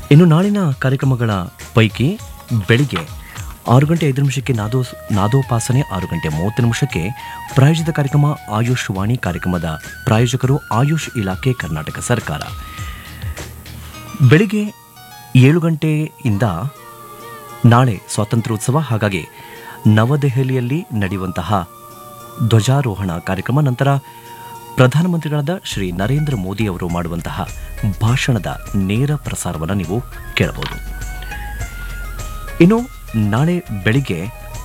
ಇನ್ನು ನಾಳಿನ ಕಾರ್ಯಕ್ರಮಗಳ ಪೈಕಿ ಬೆಳಿಗ್ಗೆ ಆರು ಗಂಟೆ ಐದು ನಿಮಿಷಕ್ಕೆ ನಾದೋ ನಾದೋಪಾಸನೆ ಆರು ಗಂಟೆ ಮೂವತ್ತು ನಿಮಿಷಕ್ಕೆ ಪ್ರಾಯೋಜಿತ ಕಾರ್ಯಕ್ರಮ ಆಯುಷ್ ವಾಣಿ ಕಾರ್ಯಕ್ರಮದ ಪ್ರಾಯೋಜಕರು ಆಯುಷ್ ಇಲಾಖೆ ಕರ್ನಾಟಕ ಸರ್ಕಾರ ಬೆಳಿಗ್ಗೆ ಏಳು ಗಂಟೆಯಿಂದ ನಾಳೆ ಸ್ವಾತಂತ್ರ್ಯೋತ್ಸವ ಹಾಗಾಗಿ ನವದೆಹಲಿಯಲ್ಲಿ ನಡೆಯುವಂತಹ ಧ್ವಜಾರೋಹಣ ಕಾರ್ಯಕ್ರಮ ನಂತರ ಪ್ರಧಾನಮಂತ್ರಿಗಳಾದ ಶ್ರೀ ನರೇಂದ್ರ ಮೋದಿ ಅವರು ಮಾಡುವಂತಹ ಭಾಷಣದ ನೇರ ಪ್ರಸಾರವನ್ನು ನೀವು ಕೇಳಬಹುದು ಇನ್ನು ನಾಳೆ ಬೆಳಿಗ್ಗೆ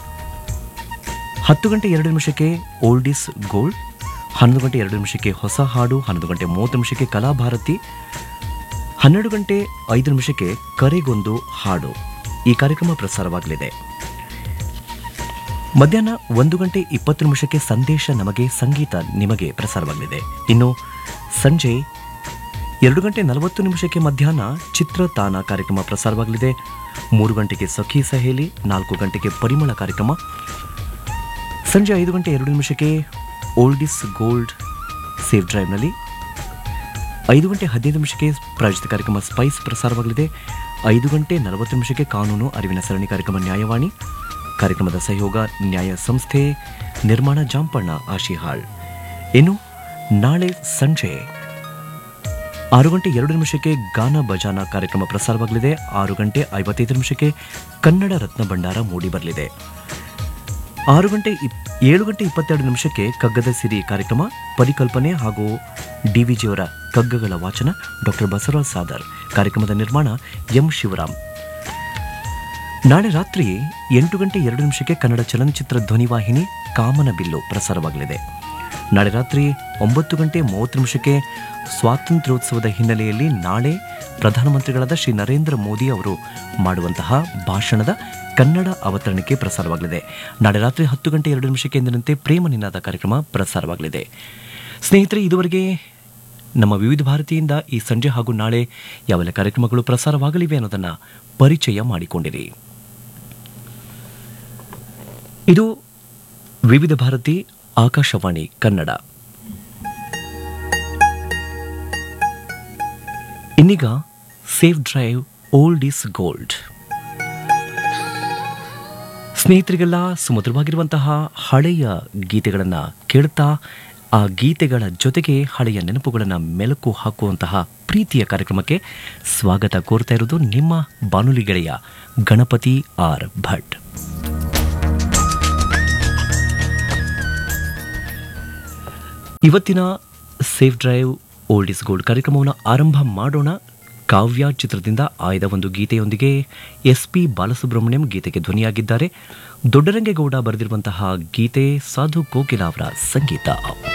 ಹತ್ತು ಗಂಟೆ ಎರಡು ನಿಮಿಷಕ್ಕೆ ಓಲ್ಡ್ ಇಸ್ ಗೋಲ್ಡ್ ಹನ್ನೊಂದು ಗಂಟೆ ಎರಡು ನಿಮಿಷಕ್ಕೆ ಹೊಸ ಹಾಡು ಹನ್ನೊಂದು ಗಂಟೆ ಮೂವತ್ತು ನಿಮಿಷಕ್ಕೆ ಕಲಾಭಾರತಿ ಹನ್ನೆರಡು ಗಂಟೆ ಐದು ನಿಮಿಷಕ್ಕೆ ಕರೆಗೊಂದು ಹಾಡು ಈ ಕಾರ್ಯಕ್ರಮ ಪ್ರಸಾರವಾಗಲಿದೆ ಮಧ್ಯಾಹ್ನ ಒಂದು ಗಂಟೆ ಇಪ್ಪತ್ತು ನಿಮಿಷಕ್ಕೆ ಸಂದೇಶ ನಮಗೆ ಸಂಗೀತ ನಿಮಗೆ ಪ್ರಸಾರವಾಗಲಿದೆ ಇನ್ನು ಸಂಜೆ ಎರಡು ಗಂಟೆ ನಲವತ್ತು ನಿಮಿಷಕ್ಕೆ ಮಧ್ಯಾಹ್ನ ಚಿತ್ರತಾನ ಕಾರ್ಯಕ್ರಮ ಪ್ರಸಾರವಾಗಲಿದೆ ಮೂರು ಗಂಟೆಗೆ ಸಖಿ ಸಹೇಲಿ ನಾಲ್ಕು ಗಂಟೆಗೆ ಪರಿಮಳ ಕಾರ್ಯಕ್ರಮ ಸಂಜೆ ಐದು ಗಂಟೆ ಎರಡು ನಿಮಿಷಕ್ಕೆ ಓಲ್ಡ್ ಇಸ್ ಗೋಲ್ಡ್ ಸೇಫ್ ಡ್ರೈವ್ನಲ್ಲಿ ಐದು ಗಂಟೆ ಹದಿನೈದು ನಿಮಿಷಕ್ಕೆ ಪ್ರಾಯೋಜಿತ ಕಾರ್ಯಕ್ರಮ ಸ್ಪೈಸ್ ಪ್ರಸಾರವಾಗಲಿದೆ ಐದು ಗಂಟೆ ನಲವತ್ತು ನಿಮಿಷಕ್ಕೆ ಕಾನೂನು ಅರಿವಿನ ಸರಣಿ ಕಾರ್ಯಕ್ರಮ ನ್ಯಾಯವಾಣಿ ಕಾರ್ಯಕ್ರಮದ ಸಹಯೋಗ ನ್ಯಾಯ ಸಂಸ್ಥೆ ನಿರ್ಮಾಣ ಜಾಂಪಣ್ಣ ಆಶಿಹಾಳ್ ಇನ್ನು ನಾಳೆ ಸಂಜೆ ಆರು ಗಂಟೆ ಎರಡು ನಿಮಿಷಕ್ಕೆ ಗಾನ ಭಜಾನ ಕಾರ್ಯಕ್ರಮ ಪ್ರಸಾರವಾಗಲಿದೆ ಆರು ಗಂಟೆ ಐವತ್ತೈದು ನಿಮಿಷಕ್ಕೆ ಕನ್ನಡ ರತ್ನ ಭಂಡಾರ ಮೂಡಿ ಬರಲಿದೆ ಆರು ಗಂಟೆ ಇಪ್ ಏಳು ಗಂಟೆ ಇಪ್ಪತ್ತೆರಡು ನಿಮಿಷಕ್ಕೆ ಕಗ್ಗದ ಸಿರಿ ಕಾರ್ಯಕ್ರಮ ಪರಿಕಲ್ಪನೆ ಹಾಗೂ ಡಿವಿಜಿಯವರ ಕಗ್ಗಗಳ ವಾಚನ ಡಾಕ್ಟರ್ ಬಸವರಾಜ್ ಸಾದರ್ ಕಾರ್ಯಕ್ರಮದ ನಿರ್ಮಾಣ ಎಂ ಶಿವರಾಮ್ ನಾಳೆ ರಾತ್ರಿ ಎಂಟು ಗಂಟೆ ಎರಡು ನಿಮಿಷಕ್ಕೆ ಕನ್ನಡ ಚಲನಚಿತ್ರ ಧ್ವನಿವಾಹಿನಿ ಕಾಮನ ಬಿಲ್ಲು ಪ್ರಸಾರವಾಗಲಿದೆ ನಾಳೆ ರಾತ್ರಿ ಒಂಬತ್ತು ಗಂಟೆ ಮೂವತ್ತು ನಿಮಿಷಕ್ಕೆ ಸ್ವಾತಂತ್ರ್ಯೋತ್ಸವದ ಹಿನ್ನೆಲೆಯಲ್ಲಿ ನಾಳೆ ಪ್ರಧಾನಮಂತ್ರಿಗಳಾದ ಶ್ರೀ ನರೇಂದ್ರ ಮೋದಿ ಅವರು ಮಾಡುವಂತಹ ಭಾಷಣದ ಕನ್ನಡ ಅವತರಣಿಕೆ ಪ್ರಸಾರವಾಗಲಿದೆ ನಾಳೆ ರಾತ್ರಿ ಹತ್ತು ಗಂಟೆ ಎರಡು ನಿಮಿಷಕ್ಕೆ ಎಂದಿನಂತೆ ಪ್ರೇಮ ನಿನಾದ ಕಾರ್ಯಕ್ರಮ ಪ್ರಸಾರವಾಗಲಿದೆ ಸ್ನೇಹಿತರೆ ಇದುವರೆಗೆ ನಮ್ಮ ವಿವಿಧ ಭಾರತಿಯಿಂದ ಈ ಸಂಜೆ ಹಾಗೂ ನಾಳೆ ಯಾವೆಲ್ಲ ಕಾರ್ಯಕ್ರಮಗಳು ಪ್ರಸಾರವಾಗಲಿವೆ ಅನ್ನೋದನ್ನು ಪರಿಚಯ ಮಾಡಿಕೊಂಡಿರಿ ಇದು ವಿವಿಧ ಭಾರತಿ ಆಕಾಶವಾಣಿ ಕನ್ನಡ ಇನ್ನೀಗ safe drive old is gold ಸ್ನೇಹಿತರಿಗೆಲ್ಲ ಸುಮಧುರವಾಗಿರುವಂತಹ ಹಳೆಯ ಗೀತೆಗಳನ್ನು ಕೇಳ್ತಾ ಆ ಗೀತೆಗಳ ಜೊತೆಗೆ ಹಳೆಯ ನೆನಪುಗಳನ್ನು ಮೆಲುಕು ಹಾಕುವಂತಹ ಪ್ರೀತಿಯ ಕಾರ್ಯಕ್ರಮಕ್ಕೆ ಸ್ವಾಗತ ಕೋರ್ತಾ ಇರೋದು ನಿಮ್ಮ ಬಾನುಲಿ ಗೆಳೆಯ ಗಣಪತಿ ಆರ್ ಭಟ್ ಇವತ್ತಿನ safe drive old is gold ಕಾರ್ಯಕ್ರಮವನ್ನು ಆರಂಭ ಮಾಡೋಣ ಕಾವ್ಯ ಚಿತ್ರದಿಂದ ಆಯ್ದ ಒಂದು ಗೀತೆಯೊಂದಿಗೆ ಎಸ್ ಪಿ ಬಾಲಸುಬ್ರಹ್ಮಣ್ಯಂ ಗೀತೆಗೆ ಧ್ವನಿಯಾಗಿದ್ದಾರೆ ದೊಡ್ಡರಂಗೇಗೌಡ ಬರೆದಿರುವಂತಹ ಗೀತೆ ಸಾಧು ಕೋಕಿಲ ಅವರ ಸಂಗೀತ